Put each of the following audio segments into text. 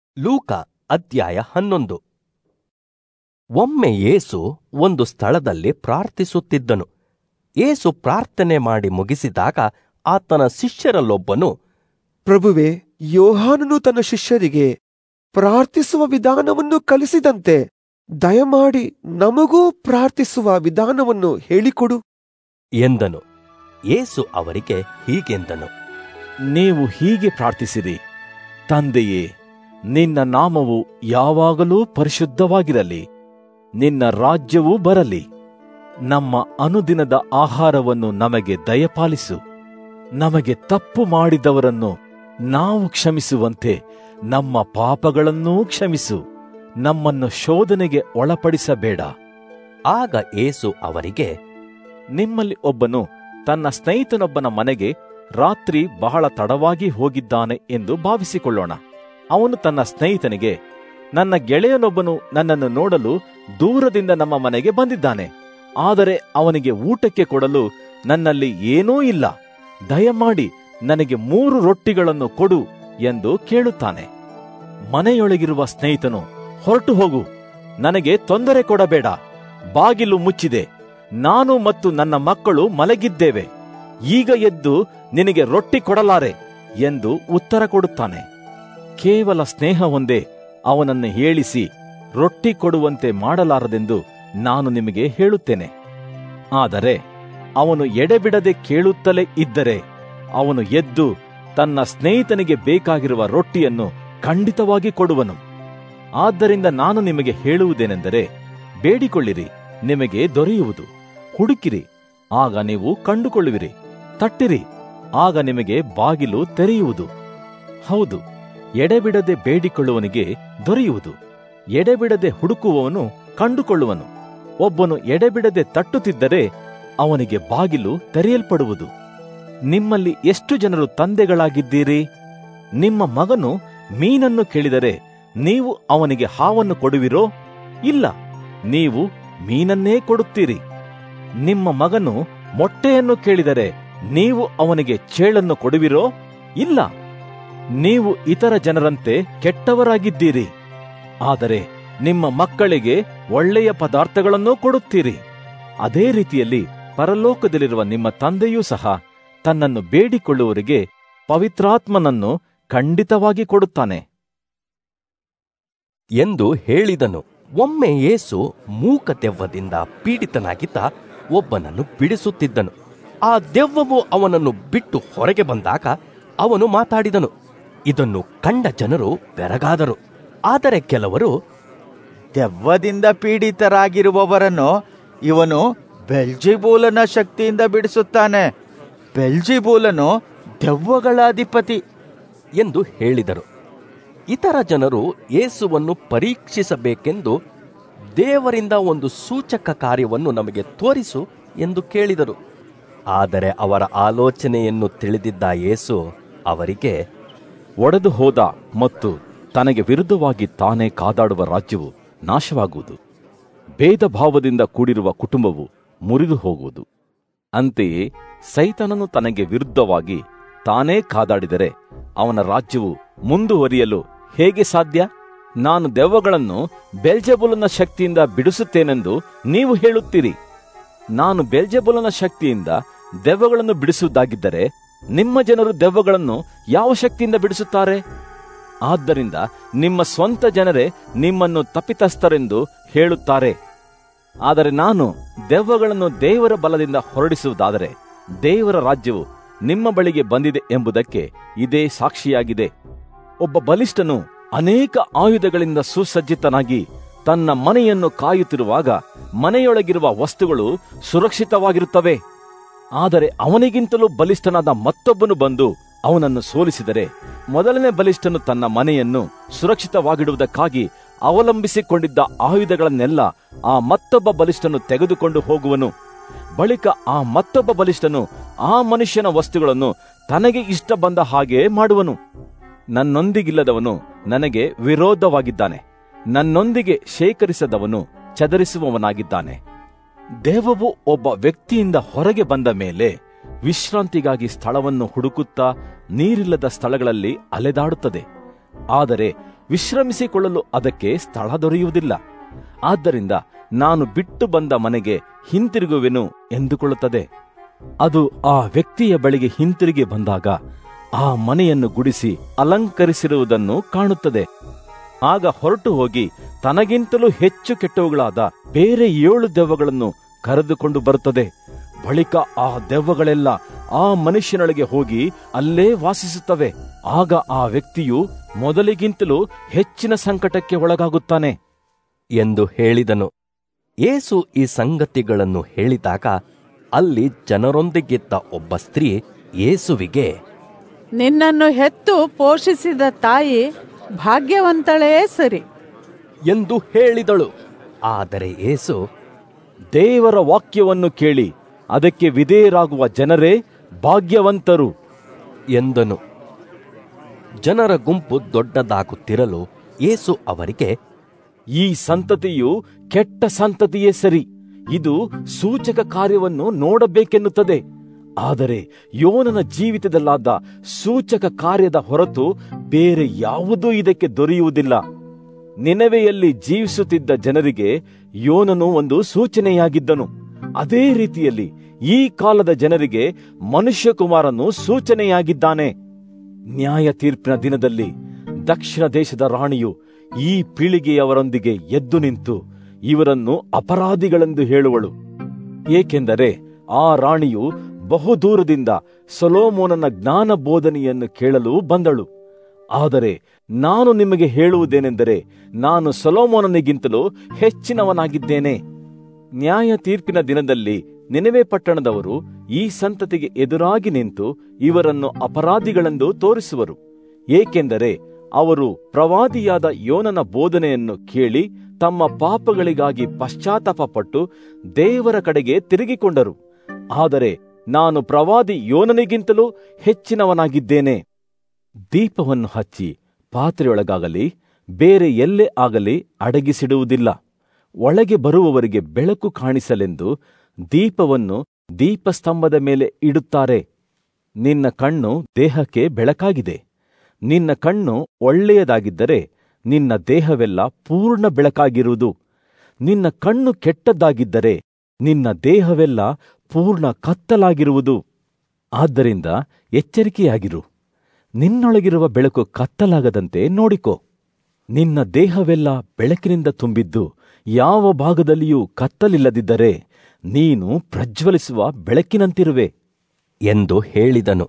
ಲೂಕ ಅಧ್ಯಾಯ ಹನ್ನೊಂದು ಒಮ್ಮೆ ಯೇಸು ಒಂದು ಸ್ಥಳದಲ್ಲಿ ಪ್ರಾರ್ಥಿಸುತ್ತಿದ್ದನು ಯೇಸು ಪ್ರಾರ್ಥನೆ ಮಾಡಿ ಮುಗಿಸಿದಾಗ ಆತನ ಶಿಷ್ಯರಲ್ಲೊಬ್ಬನು ಪ್ರಭುವೆ ಯೋಹಾನನು ತನ್ನ ಶಿಷ್ಯರಿಗೆ ಪ್ರಾರ್ಥಿಸುವ ವಿಧಾನವನ್ನು ಕಲಿಸಿದಂತೆ ದಯಮಾಡಿ ನಮಗೂ ಪ್ರಾರ್ಥಿಸುವ ವಿಧಾನವನ್ನು ಹೇಳಿಕೊಡು ಎಂದನು ಯೇಸು ಅವರಿಗೆ ಹೀಗೆಂದನು ನೀವು ಹೀಗೆ ಪ್ರಾರ್ಥಿಸಿರಿ ತಂದೆಯೇ ನಿನ್ನ ನಾಮವು ಯಾವಾಗಲೂ ಪರಿಶುದ್ಧವಾಗಿರಲಿ ನಿನ್ನ ರಾಜ್ಯವೂ ಬರಲಿ ನಮ್ಮ ಅನುದಿನದ ಆಹಾರವನ್ನು ನಮಗೆ ದಯಪಾಲಿಸು ನಮಗೆ ತಪ್ಪು ಮಾಡಿದವರನ್ನು ನಾವು ಕ್ಷಮಿಸುವಂತೆ ನಮ್ಮ ಪಾಪಗಳನ್ನೂ ಕ್ಷಮಿಸು ನಮ್ಮನ್ನು ಶೋಧನೆಗೆ ಒಳಪಡಿಸಬೇಡ ಆಗ ಯೇಸು ಅವರಿಗೆ ನಿಮ್ಮಲ್ಲಿ ಒಬ್ಬನು ತನ್ನ ಸ್ನೇಹಿತನೊಬ್ಬನ ಮನೆಗೆ ರಾತ್ರಿ ಬಹಳ ತಡವಾಗಿ ಹೋಗಿದ್ದಾನೆ ಎಂದು ಭಾವಿಸಿಕೊಳ್ಳೋಣ ಅವನು ತನ್ನ ಸ್ನೇಹಿತನಿಗೆ ನನ್ನ ಗೆಳೆಯನೊಬ್ಬನು ನನ್ನನ್ನು ನೋಡಲು ದೂರದಿಂದ ನಮ್ಮ ಮನೆಗೆ ಬಂದಿದ್ದಾನೆ ಆದರೆ ಅವನಿಗೆ ಊಟಕ್ಕೆ ಕೊಡಲು ನನ್ನಲ್ಲಿ ಏನೂ ಇಲ್ಲ ದಯಮಾಡಿ ನನಗೆ ಮೂರು ರೊಟ್ಟಿಗಳನ್ನು ಕೊಡು ಎಂದು ಕೇಳುತ್ತಾನೆ ಮನೆಯೊಳಗಿರುವ ಸ್ನೇಹಿತನು ಹೊರಟು ಹೋಗು ನನಗೆ ತೊಂದರೆ ಕೊಡಬೇಡ ಬಾಗಿಲು ಮುಚ್ಚಿದೆ ನಾನು ಮತ್ತು ನನ್ನ ಮಕ್ಕಳು ಮಲಗಿದ್ದೇವೆ ಈಗ ಎದ್ದು ನಿನಗೆ ರೊಟ್ಟಿ ಕೊಡಲಾರೆ ಎಂದು ಉತ್ತರ ಕೊಡುತ್ತಾನೆ ಕೇವಲ ಸ್ನೇಹ ಒಂದೇ ಅವನನ್ನು ಹೇಳಿಸಿ ರೊಟ್ಟಿ ಕೊಡುವಂತೆ ಮಾಡಲಾರದೆಂದು ನಾನು ನಿಮಗೆ ಹೇಳುತ್ತೇನೆ ಆದರೆ ಅವನು ಎಡೆಬಿಡದೆ ಕೇಳುತ್ತಲೇ ಇದ್ದರೆ ಅವನು ಎದ್ದು ತನ್ನ ಸ್ನೇಹಿತನಿಗೆ ಬೇಕಾಗಿರುವ ರೊಟ್ಟಿಯನ್ನು ಖಂಡಿತವಾಗಿ ಕೊಡುವನು ಆದ್ದರಿಂದ ನಾನು ನಿಮಗೆ ಹೇಳುವುದೇನೆಂದರೆ ಬೇಡಿಕೊಳ್ಳಿರಿ ನಿಮಗೆ ದೊರೆಯುವುದು ಹುಡುಕಿರಿ ಆಗ ನೀವು ಕಂಡುಕೊಳ್ಳುವಿರಿ ತಟ್ಟಿರಿ ಆಗ ನಿಮಗೆ ಬಾಗಿಲು ತೆರೆಯುವುದು ಹೌದು ಎಡೆಬಿಡದೆ ಬೇಡಿಕೊಳ್ಳುವನಿಗೆ ದೊರೆಯುವುದು ಎಡೆಬಿಡದೆ ಹುಡುಕುವವನು ಕಂಡುಕೊಳ್ಳುವನು ಒಬ್ಬನು ಎಡೆಬಿಡದೆ ತಟ್ಟುತ್ತಿದ್ದರೆ ಅವನಿಗೆ ಬಾಗಿಲು ತೆರೆಯಲ್ಪಡುವುದು ನಿಮ್ಮಲ್ಲಿ ಎಷ್ಟು ಜನರು ತಂದೆಗಳಾಗಿದ್ದೀರಿ ನಿಮ್ಮ ಮಗನು ಮೀನನ್ನು ಕೇಳಿದರೆ ನೀವು ಅವನಿಗೆ ಹಾವನ್ನು ಕೊಡುವಿರೋ ಇಲ್ಲ ನೀವು ಮೀನನ್ನೇ ಕೊಡುತ್ತೀರಿ ನಿಮ್ಮ ಮಗನು ಮೊಟ್ಟೆಯನ್ನು ಕೇಳಿದರೆ ನೀವು ಅವನಿಗೆ ಚೇಳನ್ನು ಕೊಡುವಿರೋ ಇಲ್ಲ ನೀವು ಇತರ ಜನರಂತೆ ಕೆಟ್ಟವರಾಗಿದ್ದೀರಿ ಆದರೆ ನಿಮ್ಮ ಮಕ್ಕಳಿಗೆ ಒಳ್ಳೆಯ ಪದಾರ್ಥಗಳನ್ನೂ ಕೊಡುತ್ತೀರಿ ಅದೇ ರೀತಿಯಲ್ಲಿ ಪರಲೋಕದಲ್ಲಿರುವ ನಿಮ್ಮ ತಂದೆಯೂ ಸಹ ತನ್ನನ್ನು ಬೇಡಿಕೊಳ್ಳುವವರಿಗೆ ಪವಿತ್ರಾತ್ಮನನ್ನು ಖಂಡಿತವಾಗಿ ಕೊಡುತ್ತಾನೆ ಎಂದು ಹೇಳಿದನು ಒಮ್ಮೆ ಯೇಸು ಮೂಕ ದೆವ್ವದಿಂದ ಪೀಡಿತನಾಗಿದ್ದ ಒಬ್ಬನನ್ನು ಬಿಡಿಸುತ್ತಿದ್ದನು ಆ ದೆವ್ವವು ಅವನನ್ನು ಬಿಟ್ಟು ಹೊರಗೆ ಬಂದಾಗ ಅವನು ಮಾತಾಡಿದನು ಇದನ್ನು ಕಂಡ ಜನರು ಬೆರಗಾದರು ಆದರೆ ಕೆಲವರು ದೆವ್ವದಿಂದ ಪೀಡಿತರಾಗಿರುವವರನ್ನು ಇವನು ಬೆಲ್ಜಿಬೂಲನ ಶಕ್ತಿಯಿಂದ ಬಿಡಿಸುತ್ತಾನೆ ಬೆಲ್ಜಿಬೂಲನು ದೆವ್ವಗಳ ಅಧಿಪತಿ ಎಂದು ಹೇಳಿದರು ಇತರ ಜನರು ಯೇಸುವನ್ನು ಪರೀಕ್ಷಿಸಬೇಕೆಂದು ದೇವರಿಂದ ಒಂದು ಸೂಚಕ ಕಾರ್ಯವನ್ನು ನಮಗೆ ತೋರಿಸು ಎಂದು ಕೇಳಿದರು ಆದರೆ ಅವರ ಆಲೋಚನೆಯನ್ನು ತಿಳಿದಿದ್ದ ಯೇಸು ಅವರಿಗೆ ಒಡೆದು ಹೋದ ಮತ್ತು ತನಗೆ ವಿರುದ್ಧವಾಗಿ ತಾನೇ ಕಾದಾಡುವ ರಾಜ್ಯವು ನಾಶವಾಗುವುದು ಭೇದ ಭಾವದಿಂದ ಕೂಡಿರುವ ಕುಟುಂಬವು ಮುರಿದು ಹೋಗುವುದು ಅಂತೆಯೇ ಸೈತನನು ತನಗೆ ವಿರುದ್ಧವಾಗಿ ತಾನೇ ಕಾದಾಡಿದರೆ ಅವನ ರಾಜ್ಯವು ಮುಂದುವರಿಯಲು ಹೇಗೆ ಸಾಧ್ಯ ನಾನು ದೆವ್ವಗಳನ್ನು ಬೆಲ್ಜೆಬುಲನ ಶಕ್ತಿಯಿಂದ ಬಿಡಿಸುತ್ತೇನೆಂದು ನೀವು ಹೇಳುತ್ತೀರಿ ನಾನು ಬೆಲ್ಜೆಬುಲನ ಶಕ್ತಿಯಿಂದ ದೆವ್ವಗಳನ್ನು ಬಿಡಿಸುವುದಾಗಿದ್ದರೆ ನಿಮ್ಮ ಜನರು ದೆವ್ವಗಳನ್ನು ಯಾವ ಶಕ್ತಿಯಿಂದ ಬಿಡಿಸುತ್ತಾರೆ ಆದ್ದರಿಂದ ನಿಮ್ಮ ಸ್ವಂತ ಜನರೇ ನಿಮ್ಮನ್ನು ತಪ್ಪಿತಸ್ಥರೆಂದು ಹೇಳುತ್ತಾರೆ ಆದರೆ ನಾನು ದೆವ್ವಗಳನ್ನು ದೇವರ ಬಲದಿಂದ ಹೊರಡಿಸುವುದಾದರೆ ದೇವರ ರಾಜ್ಯವು ನಿಮ್ಮ ಬಳಿಗೆ ಬಂದಿದೆ ಎಂಬುದಕ್ಕೆ ಇದೇ ಸಾಕ್ಷಿಯಾಗಿದೆ ಒಬ್ಬ ಬಲಿಷ್ಠನು ಅನೇಕ ಆಯುಧಗಳಿಂದ ಸುಸಜ್ಜಿತನಾಗಿ ತನ್ನ ಮನೆಯನ್ನು ಕಾಯುತ್ತಿರುವಾಗ ಮನೆಯೊಳಗಿರುವ ವಸ್ತುಗಳು ಸುರಕ್ಷಿತವಾಗಿರುತ್ತವೆ ಆದರೆ ಅವನಿಗಿಂತಲೂ ಬಲಿಷ್ಠನಾದ ಮತ್ತೊಬ್ಬನು ಬಂದು ಅವನನ್ನು ಸೋಲಿಸಿದರೆ ಮೊದಲನೇ ಬಲಿಷ್ಠನು ತನ್ನ ಮನೆಯನ್ನು ಸುರಕ್ಷಿತವಾಗಿಡುವುದಕ್ಕಾಗಿ ಅವಲಂಬಿಸಿಕೊಂಡಿದ್ದ ಆಯುಧಗಳನ್ನೆಲ್ಲ ಆ ಮತ್ತೊಬ್ಬ ಬಲಿಷ್ಠನು ತೆಗೆದುಕೊಂಡು ಹೋಗುವನು ಬಳಿಕ ಆ ಮತ್ತೊಬ್ಬ ಬಲಿಷ್ಠನು ಆ ಮನುಷ್ಯನ ವಸ್ತುಗಳನ್ನು ತನಗೆ ಇಷ್ಟ ಬಂದ ಹಾಗೆ ಮಾಡುವನು ನನ್ನೊಂದಿಗಿಲ್ಲದವನು ನನಗೆ ವಿರೋಧವಾಗಿದ್ದಾನೆ ನನ್ನೊಂದಿಗೆ ಶೇಖರಿಸದವನು ಚದರಿಸುವವನಾಗಿದ್ದಾನೆ ದೇವವು ಒಬ್ಬ ವ್ಯಕ್ತಿಯಿಂದ ಹೊರಗೆ ಬಂದ ಮೇಲೆ ವಿಶ್ರಾಂತಿಗಾಗಿ ಸ್ಥಳವನ್ನು ಹುಡುಕುತ್ತಾ ನೀರಿಲ್ಲದ ಸ್ಥಳಗಳಲ್ಲಿ ಅಲೆದಾಡುತ್ತದೆ ಆದರೆ ವಿಶ್ರಮಿಸಿಕೊಳ್ಳಲು ಅದಕ್ಕೆ ಸ್ಥಳ ದೊರೆಯುವುದಿಲ್ಲ ಆದ್ದರಿಂದ ನಾನು ಬಿಟ್ಟು ಬಂದ ಮನೆಗೆ ಹಿಂತಿರುಗುವೆನು ಎಂದುಕೊಳ್ಳುತ್ತದೆ ಅದು ಆ ವ್ಯಕ್ತಿಯ ಬಳಿಗೆ ಹಿಂತಿರುಗಿ ಬಂದಾಗ ಆ ಮನೆಯನ್ನು ಗುಡಿಸಿ ಅಲಂಕರಿಸಿರುವುದನ್ನು ಕಾಣುತ್ತದೆ ಆಗ ಹೊರಟು ಹೋಗಿ ತನಗಿಂತಲೂ ಹೆಚ್ಚು ಕೆಟ್ಟವುಗಳಾದ ಬೇರೆ ಏಳು ದೆವ್ವಗಳನ್ನು ಕರೆದುಕೊಂಡು ಬರುತ್ತದೆ ಬಳಿಕ ಆ ದೆವ್ವಗಳೆಲ್ಲ ಆ ಮನುಷ್ಯನೊಳಗೆ ಹೋಗಿ ಅಲ್ಲೇ ವಾಸಿಸುತ್ತವೆ ಆಗ ಆ ವ್ಯಕ್ತಿಯು ಮೊದಲಿಗಿಂತಲೂ ಹೆಚ್ಚಿನ ಸಂಕಟಕ್ಕೆ ಒಳಗಾಗುತ್ತಾನೆ ಎಂದು ಹೇಳಿದನು ಯೇಸು ಈ ಸಂಗತಿಗಳನ್ನು ಹೇಳಿದಾಗ ಅಲ್ಲಿ ಜನರೊಂದಿಗಿದ್ದ ಒಬ್ಬ ಸ್ತ್ರೀ ಯೇಸುವಿಗೆ ನಿನ್ನನ್ನು ಹೆತ್ತು ಪೋಷಿಸಿದ ತಾಯಿ ಭಾಗ್ಯವಂತಳೇ ಸರಿ ಎಂದು ಹೇಳಿದಳು ಆದರೆ ಯೇಸು ದೇವರ ವಾಕ್ಯವನ್ನು ಕೇಳಿ ಅದಕ್ಕೆ ವಿಧೇಯರಾಗುವ ಜನರೇ ಭಾಗ್ಯವಂತರು ಎಂದನು ಜನರ ಗುಂಪು ದೊಡ್ಡದಾಗುತ್ತಿರಲು ಯೇಸು ಅವರಿಗೆ ಈ ಸಂತತಿಯು ಕೆಟ್ಟ ಸಂತತಿಯೇ ಸರಿ ಇದು ಸೂಚಕ ಕಾರ್ಯವನ್ನು ನೋಡಬೇಕೆನ್ನುತ್ತದೆ ಆದರೆ ಯೋನನ ಜೀವಿತದಲ್ಲಾದ ಸೂಚಕ ಕಾರ್ಯದ ಹೊರತು ಬೇರೆ ಯಾವುದೂ ಇದಕ್ಕೆ ದೊರೆಯುವುದಿಲ್ಲ ನಿನವೆಯಲ್ಲಿ ಜೀವಿಸುತ್ತಿದ್ದ ಜನರಿಗೆ ಯೋನನು ಒಂದು ಸೂಚನೆಯಾಗಿದ್ದನು ಅದೇ ರೀತಿಯಲ್ಲಿ ಈ ಕಾಲದ ಜನರಿಗೆ ಮನುಷ್ಯಕುಮಾರನು ಸೂಚನೆಯಾಗಿದ್ದಾನೆ ನ್ಯಾಯ ತೀರ್ಪಿನ ದಿನದಲ್ಲಿ ದಕ್ಷಿಣ ದೇಶದ ರಾಣಿಯು ಈ ಪೀಳಿಗೆಯವರೊಂದಿಗೆ ಎದ್ದು ನಿಂತು ಇವರನ್ನು ಅಪರಾಧಿಗಳೆಂದು ಹೇಳುವಳು ಏಕೆಂದರೆ ಆ ರಾಣಿಯು ಬಹುದೂರದಿಂದ ಸೊಲೋಮೋನನ ಜ್ಞಾನ ಬೋಧನೆಯನ್ನು ಕೇಳಲು ಬಂದಳು ಆದರೆ ನಾನು ನಿಮಗೆ ಹೇಳುವುದೇನೆಂದರೆ ನಾನು ಸೊಲೋಮೋನನಿಗಿಂತಲೂ ಹೆಚ್ಚಿನವನಾಗಿದ್ದೇನೆ ನ್ಯಾಯ ತೀರ್ಪಿನ ದಿನದಲ್ಲಿ ನೆನವೆ ಪಟ್ಟಣದವರು ಈ ಸಂತತಿಗೆ ಎದುರಾಗಿ ನಿಂತು ಇವರನ್ನು ಅಪರಾಧಿಗಳೆಂದು ತೋರಿಸುವರು ಏಕೆಂದರೆ ಅವರು ಪ್ರವಾದಿಯಾದ ಯೋನನ ಬೋಧನೆಯನ್ನು ಕೇಳಿ ತಮ್ಮ ಪಾಪಗಳಿಗಾಗಿ ಪಶ್ಚಾತ್ತಾಪಪಟ್ಟು ದೇವರ ಕಡೆಗೆ ತಿರುಗಿಕೊಂಡರು ಆದರೆ ನಾನು ಪ್ರವಾದಿ ಯೋನನಿಗಿಂತಲೂ ಹೆಚ್ಚಿನವನಾಗಿದ್ದೇನೆ ದೀಪವನ್ನು ಹಚ್ಚಿ ಪಾತ್ರೆಯೊಳಗಾಗಲಿ ಬೇರೆ ಎಲ್ಲೇ ಆಗಲಿ ಅಡಗಿಸಿಡುವುದಿಲ್ಲ ಒಳಗೆ ಬರುವವರಿಗೆ ಬೆಳಕು ಕಾಣಿಸಲೆಂದು ದೀಪವನ್ನು ದೀಪಸ್ತಂಭದ ಮೇಲೆ ಇಡುತ್ತಾರೆ ನಿನ್ನ ಕಣ್ಣು ದೇಹಕ್ಕೆ ಬೆಳಕಾಗಿದೆ ನಿನ್ನ ಕಣ್ಣು ಒಳ್ಳೆಯದಾಗಿದ್ದರೆ ನಿನ್ನ ದೇಹವೆಲ್ಲ ಪೂರ್ಣ ಬೆಳಕಾಗಿರುವುದು ನಿನ್ನ ಕಣ್ಣು ಕೆಟ್ಟದ್ದಾಗಿದ್ದರೆ ನಿನ್ನ ದೇಹವೆಲ್ಲ ಪೂರ್ಣ ಕತ್ತಲಾಗಿರುವುದು ಆದ್ದರಿಂದ ಎಚ್ಚರಿಕೆಯಾಗಿರು ನಿನ್ನೊಳಗಿರುವ ಬೆಳಕು ಕತ್ತಲಾಗದಂತೆ ನೋಡಿಕೋ ನಿನ್ನ ದೇಹವೆಲ್ಲ ಬೆಳಕಿನಿಂದ ತುಂಬಿದ್ದು ಯಾವ ಭಾಗದಲ್ಲಿಯೂ ಕತ್ತಲಿಲ್ಲದಿದ್ದರೆ ನೀನು ಪ್ರಜ್ವಲಿಸುವ ಬೆಳಕಿನಂತಿರುವೆ ಎಂದು ಹೇಳಿದನು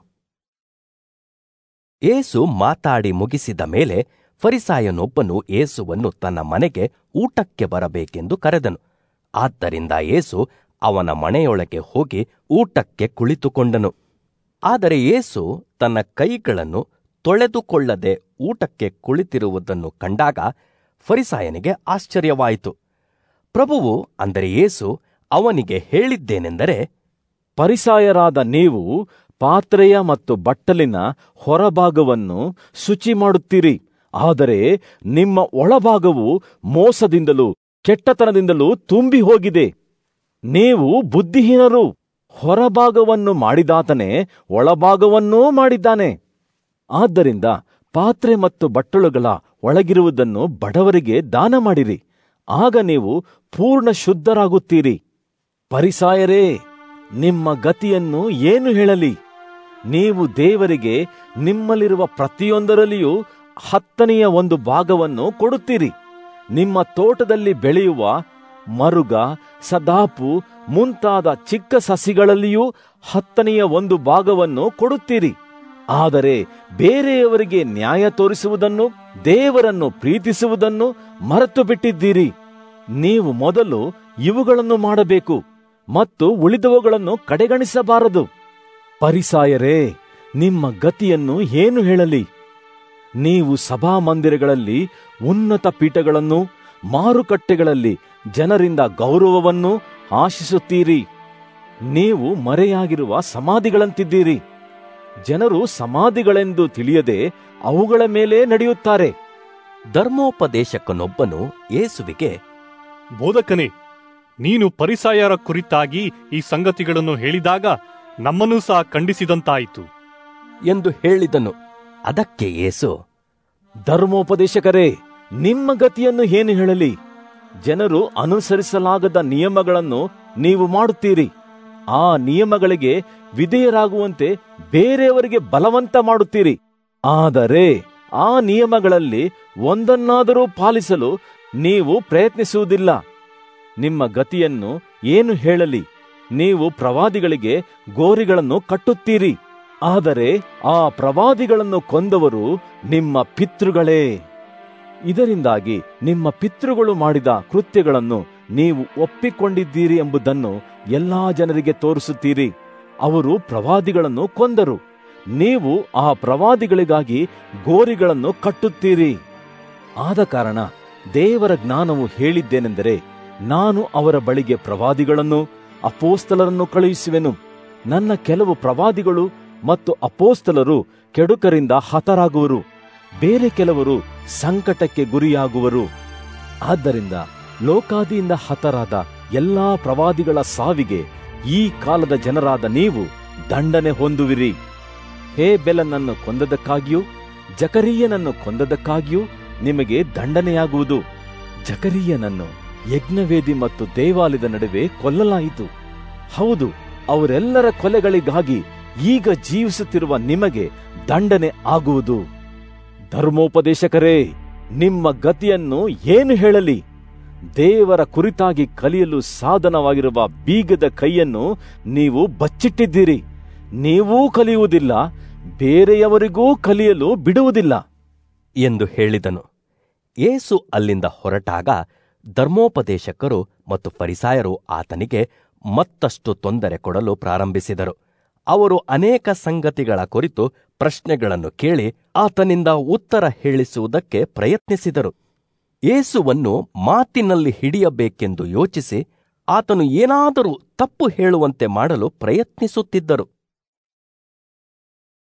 ಏಸು ಮಾತಾಡಿ ಮುಗಿಸಿದ ಮೇಲೆ ಫರಿಸಾಯನೊಬ್ಬನು ಏಸುವನ್ನು ತನ್ನ ಮನೆಗೆ ಊಟಕ್ಕೆ ಬರಬೇಕೆಂದು ಕರೆದನು ಆದ್ದರಿಂದ ಏಸು ಅವನ ಮನೆಯೊಳಗೆ ಹೋಗಿ ಊಟಕ್ಕೆ ಕುಳಿತುಕೊಂಡನು ಆದರೆ ಏಸು ತನ್ನ ಕೈಗಳನ್ನು ತೊಳೆದುಕೊಳ್ಳದೆ ಊಟಕ್ಕೆ ಕುಳಿತಿರುವುದನ್ನು ಕಂಡಾಗ ಫರಿಸಾಯನಿಗೆ ಆಶ್ಚರ್ಯವಾಯಿತು ಪ್ರಭುವು ಅಂದರೆ ಏಸು ಅವನಿಗೆ ಹೇಳಿದ್ದೇನೆಂದರೆ ಪರಿಸಾಯರಾದ ನೀವು ಪಾತ್ರೆಯ ಮತ್ತು ಬಟ್ಟಲಿನ ಹೊರಭಾಗವನ್ನು ಶುಚಿ ಮಾಡುತ್ತೀರಿ ಆದರೆ ನಿಮ್ಮ ಒಳಭಾಗವು ಮೋಸದಿಂದಲೂ ಕೆಟ್ಟತನದಿಂದಲೂ ತುಂಬಿ ಹೋಗಿದೆ ನೀವು ಬುದ್ಧಿಹೀನರು ಹೊರಭಾಗವನ್ನು ಮಾಡಿದಾತನೇ ಒಳಭಾಗವನ್ನೂ ಮಾಡಿದ್ದಾನೆ ಆದ್ದರಿಂದ ಪಾತ್ರೆ ಮತ್ತು ಬಟ್ಟಲುಗಳ ಒಳಗಿರುವುದನ್ನು ಬಡವರಿಗೆ ದಾನ ಮಾಡಿರಿ ಆಗ ನೀವು ಪೂರ್ಣ ಶುದ್ಧರಾಗುತ್ತೀರಿ ಪರಿಸಾಯರೇ ನಿಮ್ಮ ಗತಿಯನ್ನು ಏನು ಹೇಳಲಿ ನೀವು ದೇವರಿಗೆ ನಿಮ್ಮಲ್ಲಿರುವ ಪ್ರತಿಯೊಂದರಲ್ಲಿಯೂ ಹತ್ತನೆಯ ಒಂದು ಭಾಗವನ್ನು ಕೊಡುತ್ತೀರಿ ನಿಮ್ಮ ತೋಟದಲ್ಲಿ ಬೆಳೆಯುವ ಮರುಗ ಸದಾಪು ಮುಂತಾದ ಚಿಕ್ಕ ಸಸಿಗಳಲ್ಲಿಯೂ ಹತ್ತನೆಯ ಒಂದು ಭಾಗವನ್ನು ಕೊಡುತ್ತೀರಿ ಆದರೆ ಬೇರೆಯವರಿಗೆ ನ್ಯಾಯ ತೋರಿಸುವುದನ್ನು ದೇವರನ್ನು ಪ್ರೀತಿಸುವುದನ್ನು ಮರೆತು ಬಿಟ್ಟಿದ್ದೀರಿ ನೀವು ಮೊದಲು ಇವುಗಳನ್ನು ಮಾಡಬೇಕು ಮತ್ತು ಉಳಿದವುಗಳನ್ನು ಕಡೆಗಣಿಸಬಾರದು ಪರಿಸಾಯರೇ ನಿಮ್ಮ ಗತಿಯನ್ನು ಏನು ಹೇಳಲಿ ನೀವು ಸಭಾಮಂದಿರಗಳಲ್ಲಿ ಉನ್ನತ ಪೀಠಗಳನ್ನು ಮಾರುಕಟ್ಟೆಗಳಲ್ಲಿ ಜನರಿಂದ ಗೌರವವನ್ನು ಆಶಿಸುತ್ತೀರಿ ನೀವು ಮರೆಯಾಗಿರುವ ಸಮಾಧಿಗಳಂತಿದ್ದೀರಿ ಜನರು ಸಮಾಧಿಗಳೆಂದು ತಿಳಿಯದೆ ಅವುಗಳ ಮೇಲೆ ನಡೆಯುತ್ತಾರೆ ಧರ್ಮೋಪದೇಶಕನೊಬ್ಬನು ಏಸುವಿಗೆ ಬೋಧಕನೇ ನೀನು ಪರಿಸಾಯರ ಕುರಿತಾಗಿ ಈ ಸಂಗತಿಗಳನ್ನು ಹೇಳಿದಾಗ ನಮ್ಮನ್ನೂ ಸಹ ಖಂಡಿಸಿದಂತಾಯಿತು ಎಂದು ಹೇಳಿದನು ಅದಕ್ಕೆ ಏಸು ಧರ್ಮೋಪದೇಶಕರೇ ನಿಮ್ಮ ಗತಿಯನ್ನು ಏನು ಹೇಳಲಿ ಜನರು ಅನುಸರಿಸಲಾಗದ ನಿಯಮಗಳನ್ನು ನೀವು ಮಾಡುತ್ತೀರಿ ಆ ನಿಯಮಗಳಿಗೆ ವಿಧೇಯರಾಗುವಂತೆ ಬೇರೆಯವರಿಗೆ ಬಲವಂತ ಮಾಡುತ್ತೀರಿ ಆದರೆ ಆ ನಿಯಮಗಳಲ್ಲಿ ಒಂದನ್ನಾದರೂ ಪಾಲಿಸಲು ನೀವು ಪ್ರಯತ್ನಿಸುವುದಿಲ್ಲ ನಿಮ್ಮ ಗತಿಯನ್ನು ಏನು ಹೇಳಲಿ ನೀವು ಪ್ರವಾದಿಗಳಿಗೆ ಗೋರಿಗಳನ್ನು ಕಟ್ಟುತ್ತೀರಿ ಆದರೆ ಆ ಪ್ರವಾದಿಗಳನ್ನು ಕೊಂದವರು ನಿಮ್ಮ ಪಿತೃಗಳೇ ಇದರಿಂದಾಗಿ ನಿಮ್ಮ ಪಿತೃಗಳು ಮಾಡಿದ ಕೃತ್ಯಗಳನ್ನು ನೀವು ಒಪ್ಪಿಕೊಂಡಿದ್ದೀರಿ ಎಂಬುದನ್ನು ಎಲ್ಲಾ ಜನರಿಗೆ ತೋರಿಸುತ್ತೀರಿ ಅವರು ಪ್ರವಾದಿಗಳನ್ನು ಕೊಂದರು ನೀವು ಆ ಪ್ರವಾದಿಗಳಿಗಾಗಿ ಗೋರಿಗಳನ್ನು ಕಟ್ಟುತ್ತೀರಿ ಆದ ಕಾರಣ ದೇವರ ಜ್ಞಾನವು ಹೇಳಿದ್ದೇನೆಂದರೆ ನಾನು ಅವರ ಬಳಿಗೆ ಪ್ರವಾದಿಗಳನ್ನು ಅಪೋಸ್ತಲರನ್ನು ಕಳುಹಿಸುವೆನು ನನ್ನ ಕೆಲವು ಪ್ರವಾದಿಗಳು ಮತ್ತು ಅಪೋಸ್ತಲರು ಕೆಡುಕರಿಂದ ಹತರಾಗುವರು ಬೇರೆ ಕೆಲವರು ಸಂಕಟಕ್ಕೆ ಗುರಿಯಾಗುವರು ಆದ್ದರಿಂದ ಲೋಕಾದಿಯಿಂದ ಹತರಾದ ಎಲ್ಲಾ ಪ್ರವಾದಿಗಳ ಸಾವಿಗೆ ಈ ಕಾಲದ ಜನರಾದ ನೀವು ದಂಡನೆ ಹೊಂದುವಿರಿ ಹೇ ಬೆಲನನ್ನು ಕೊಂದದಕ್ಕಾಗಿಯೂ ಜಕರೀಯನನ್ನು ಕೊಂದದಕ್ಕಾಗಿಯೂ ನಿಮಗೆ ದಂಡನೆಯಾಗುವುದು ಜಕರೀಯನನ್ನು ಯಜ್ಞವೇದಿ ಮತ್ತು ದೇವಾಲಯದ ನಡುವೆ ಕೊಲ್ಲಲಾಯಿತು ಹೌದು ಅವರೆಲ್ಲರ ಕೊಲೆಗಳಿಗಾಗಿ ಈಗ ಜೀವಿಸುತ್ತಿರುವ ನಿಮಗೆ ದಂಡನೆ ಆಗುವುದು ಧರ್ಮೋಪದೇಶಕರೇ ನಿಮ್ಮ ಗತಿಯನ್ನು ಏನು ಹೇಳಲಿ ದೇವರ ಕುರಿತಾಗಿ ಕಲಿಯಲು ಸಾಧನವಾಗಿರುವ ಬೀಗದ ಕೈಯನ್ನು ನೀವು ಬಚ್ಚಿಟ್ಟಿದ್ದೀರಿ ನೀವೂ ಕಲಿಯುವುದಿಲ್ಲ ಬೇರೆಯವರಿಗೂ ಕಲಿಯಲು ಬಿಡುವುದಿಲ್ಲ ಎಂದು ಹೇಳಿದನು ಯೇಸು ಅಲ್ಲಿಂದ ಹೊರಟಾಗ ಧರ್ಮೋಪದೇಶಕರು ಮತ್ತು ಫರಿಸಾಯರು ಆತನಿಗೆ ಮತ್ತಷ್ಟು ತೊಂದರೆ ಕೊಡಲು ಪ್ರಾರಂಭಿಸಿದರು ಅವರು ಅನೇಕ ಸಂಗತಿಗಳ ಕುರಿತು ಪ್ರಶ್ನೆಗಳನ್ನು ಕೇಳಿ ಆತನಿಂದ ಉತ್ತರ ಹೇಳಿಸುವುದಕ್ಕೆ ಪ್ರಯತ್ನಿಸಿದರು ಯೇಸುವನ್ನು ಮಾತಿನಲ್ಲಿ ಹಿಡಿಯಬೇಕೆಂದು ಯೋಚಿಸಿ ಆತನು ಏನಾದರೂ ತಪ್ಪು ಹೇಳುವಂತೆ ಮಾಡಲು ಪ್ರಯತ್ನಿಸುತ್ತಿದ್ದರು